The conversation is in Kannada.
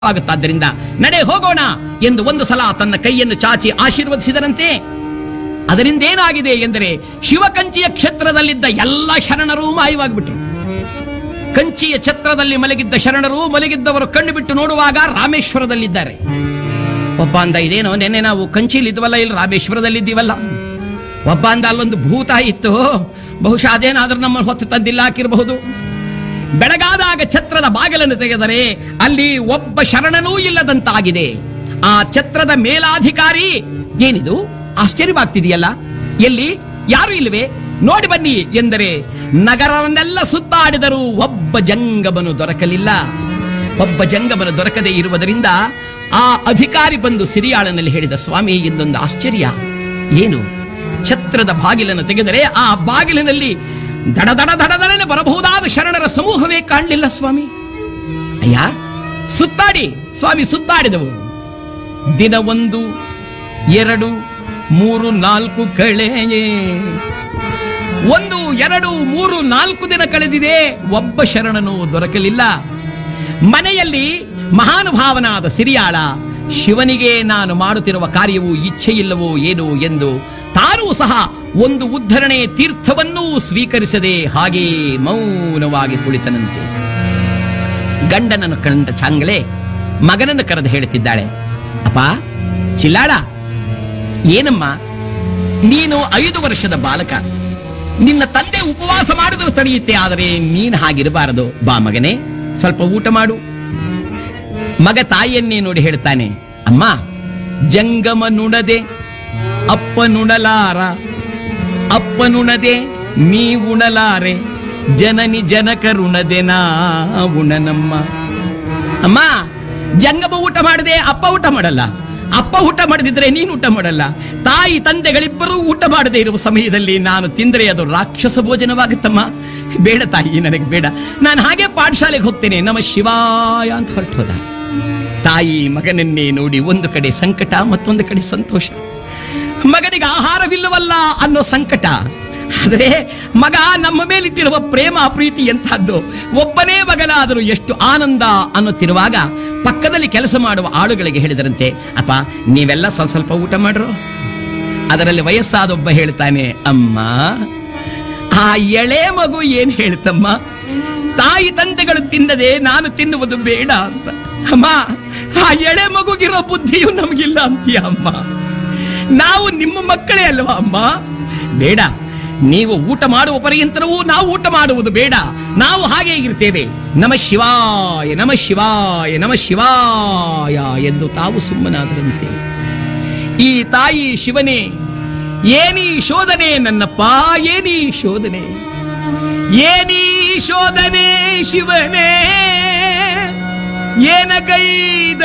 ಆಗುತ್ತಾದ್ದರಿಂದ ನಡೆ ಹೋಗೋಣ ಎಂದು ಒಂದು ಸಲ ತನ್ನ ಕೈಯನ್ನು ಚಾಚಿ ಆಶೀರ್ವದಿಸಿದರಂತೆ ಅದರಿಂದೇನಾಗಿದೆ ಎಂದರೆ ಶಿವಕಂಚಿಯ ಕ್ಷೇತ್ರದಲ್ಲಿದ್ದ ಎಲ್ಲ ಶರಣರೂ ಮಾಯವಾಗಿಬಿಟ್ರು ಕಂಚಿಯ ಛತ್ರದಲ್ಲಿ ಮಲಗಿದ್ದ ಶರಣರು ಮಲಗಿದ್ದವರು ಕಣ್ಣು ಬಿಟ್ಟು ನೋಡುವಾಗ ರಾಮೇಶ್ವರದಲ್ಲಿದ್ದಾರೆ ಒಬ್ಬ ಅಂದ ಇದೇನೋ ನೆನ್ನೆ ನಾವು ಕಂಚಿಲಿದ್ವಲ್ಲ ಇಲ್ಲಿ ರಾಮೇಶ್ವರದಲ್ಲಿದ್ದೀವಲ್ಲ ಒಬ್ಬ ಅಂದ ಅಲ್ಲೊಂದು ಭೂತ ಇತ್ತು ಬಹುಶಃ ಅದೇನಾದ್ರೂ ನಮ್ಮನ್ನು ಹೊತ್ತು ತಂದಿಲ್ಲ ಹಾಕಿರಬಹುದು ಬೆಳಗಾದಾಗ ಛತ್ರದ ಬಾಗಿಲನ್ನು ತೆಗೆದರೆ ಅಲ್ಲಿ ಒಬ್ಬ ಶರಣನೂ ಇಲ್ಲದಂತಾಗಿದೆ ಆ ಛತ್ರದ ಮೇಲಾಧಿಕಾರಿ ಏನಿದು ಆಶ್ಚರ್ಯವಾಗ್ತಿದೆಯಲ್ಲ ಎಲ್ಲಿ ಯಾರು ಇಲ್ವೇ ನೋಡಿ ಬನ್ನಿ ಎಂದರೆ ನಗರವನ್ನೆಲ್ಲ ಸುತ್ತಾಡಿದರೂ ಒಬ್ಬ ಜಂಗಮನು ದೊರಕಲಿಲ್ಲ ಒಬ್ಬ ಜಂಗಮನು ದೊರಕದೇ ಇರುವುದರಿಂದ ಆ ಅಧಿಕಾರಿ ಬಂದು ಸಿರಿಯಾಳನಲ್ಲಿ ಹೇಳಿದ ಸ್ವಾಮಿ ಇದೊಂದು ಆಶ್ಚರ್ಯ ಏನು ಛತ್ರದ ಬಾಗಿಲನ್ನು ತೆಗೆದರೆ ಆ ಬಾಗಿಲಿನಲ್ಲಿ ದಡ ದಡ ದಡದಡನೆ ಬರಬಹುದಾದ ಶರಣರ ಸಮೂಹವೇ ಕಾಣಲಿಲ್ಲ ಸ್ವಾಮಿ ಅಯ್ಯ ಸುತ್ತಾಡಿ ಸ್ವಾಮಿ ಸುತ್ತಾಡಿದವು ದಿನ ಒಂದು ಎರಡು ಮೂರು ನಾಲ್ಕು ಕಳೆಯೇ ಒಂದು ಎರಡು ಮೂರು ನಾಲ್ಕು ದಿನ ಕಳೆದಿದೆ ಒಬ್ಬ ಶರಣನು ದೊರಕಲಿಲ್ಲ ಮನೆಯಲ್ಲಿ ಮಹಾನುಭಾವನಾದ ಸಿರಿಯಾಳ ಶಿವನಿಗೆ ನಾನು ಮಾಡುತ್ತಿರುವ ಕಾರ್ಯವು ಇಚ್ಛೆಯಿಲ್ಲವೋ ಏನು ಎಂದು ತಾನೂ ಸಹ ಒಂದು ಉದ್ಧರಣೆ ತೀರ್ಥವನ್ನೂ ಸ್ವೀಕರಿಸದೆ ಹಾಗೇ ಮೌನವಾಗಿ ಕುಳಿತನಂತೆ ಗಂಡನನ್ನು ಕಂಡ ಚಾಂಗಳೆ ಮಗನನ್ನು ಕರೆದು ಹೇಳುತ್ತಿದ್ದಾಳೆ ಅಪ್ಪ ಚಿಲ್ಲಾಳ ಏನಮ್ಮ ನೀನು ಐದು ವರ್ಷದ ಬಾಲಕ ನಿನ್ನ ತಂದೆ ಉಪವಾಸ ಮಾಡಿದ್ರು ತಡೆಯುತ್ತೆ ಆದರೆ ನೀನು ಹಾಗಿರಬಾರದು ಬಾ ಮಗನೇ ಸ್ವಲ್ಪ ಊಟ ಮಾಡು ಮಗ ತಾಯಿಯನ್ನೇ ನೋಡಿ ಹೇಳ್ತಾನೆ ಅಮ್ಮ ಜಂಗಮ ನುಣದೆ ಅಪ್ಪ ನುಣಲಾರ ಅಪ್ಪ ನುಣದೆ ನೀ ಉಣಲಾರೆ ಜನನಿ ಜನಕರುಣದೆ ನಾ ಉಣನಮ್ಮ ಅಮ್ಮ ಜಂಗಮ ಊಟ ಮಾಡದೆ ಅಪ್ಪ ಊಟ ಮಾಡಲ್ಲ ಅಪ್ಪ ಊಟ ಮಾಡದಿದ್ರೆ ನೀನು ಊಟ ಮಾಡಲ್ಲ ತಾಯಿ ತಂದೆಗಳಿಬ್ಬರೂ ಊಟ ಮಾಡದೆ ಇರುವ ಸಮಯದಲ್ಲಿ ನಾನು ತಿಂದರೆ ಅದು ರಾಕ್ಷಸ ಭೋಜನವಾಗುತ್ತಮ್ಮ ಬೇಡ ತಾಯಿ ನನಗೆ ಬೇಡ ನಾನು ಹಾಗೆ ಪಾಠಶಾಲೆಗೆ ಹೋಗ್ತೇನೆ ನಮ್ಮ ಶಿವಾಯ ಅಂತ ಹೊರಟು ಹೋದ ತಾಯಿ ಮಗನನ್ನೇ ನೋಡಿ ಒಂದು ಕಡೆ ಸಂಕಟ ಮತ್ತೊಂದು ಕಡೆ ಸಂತೋಷ ಮಗನಿಗೆ ಆಹಾರವಿಲ್ಲವಲ್ಲ ಅನ್ನೋ ಸಂಕಟ ಆದರೆ ಮಗ ನಮ್ಮ ಮೇಲಿಟ್ಟಿರುವ ಪ್ರೇಮ ಪ್ರೀತಿ ಎಂಥದ್ದು ಒಬ್ಬನೇ ಮಗನಾದರೂ ಎಷ್ಟು ಆನಂದ ಅನ್ನುತ್ತಿರುವಾಗ ಪಕ್ಕದಲ್ಲಿ ಕೆಲಸ ಮಾಡುವ ಆಳುಗಳಿಗೆ ಹೇಳಿದರಂತೆ ಅಪ್ಪ ನೀವೆಲ್ಲ ಸ್ವಲ್ಪ ಸ್ವಲ್ಪ ಊಟ ಮಾಡ್ರು ಅದರಲ್ಲಿ ವಯಸ್ಸಾದೊಬ್ಬ ಹೇಳ್ತಾನೆ ಅಮ್ಮ ಆ ಎಳೆ ಮಗು ಏನ್ ಹೇಳ್ತಮ್ಮ ತಾಯಿ ತಂದೆಗಳು ತಿನ್ನದೆ ನಾನು ತಿನ್ನುವುದು ಬೇಡ ಅಂತ ಅಮ್ಮ ಆ ಎಳೆ ಮಗುಗಿರೋ ಬುದ್ಧಿಯು ನಮಗಿಲ್ಲ ಅಂತೀಯ ಅಮ್ಮ ನಾವು ನಿಮ್ಮ ಮಕ್ಕಳೇ ಅಲ್ವಾ ಅಮ್ಮ ಬೇಡ ನೀವು ಊಟ ಮಾಡುವ ಪರ್ಯಂತರವೂ ನಾವು ಊಟ ಮಾಡುವುದು ಬೇಡ ನಾವು ಹಾಗೆ ಇರ್ತೇವೆ ನಮ ಶಿವಾಯ ನಮ ಶಿವಾಯ ನಮ ಶಿವಾಯ ಎಂದು ತಾವು ಸುಮ್ಮನಾದರಂತೆ ಈ ತಾಯಿ ಶಿವನೇ ಏನೀ ಶೋಧನೆ ನನ್ನಪ್ಪ ಏನೀ ಶೋಧನೆ ಏನೀ ಶೋಧನೆ ಶಿವನೇ ಏನ ಕೈದ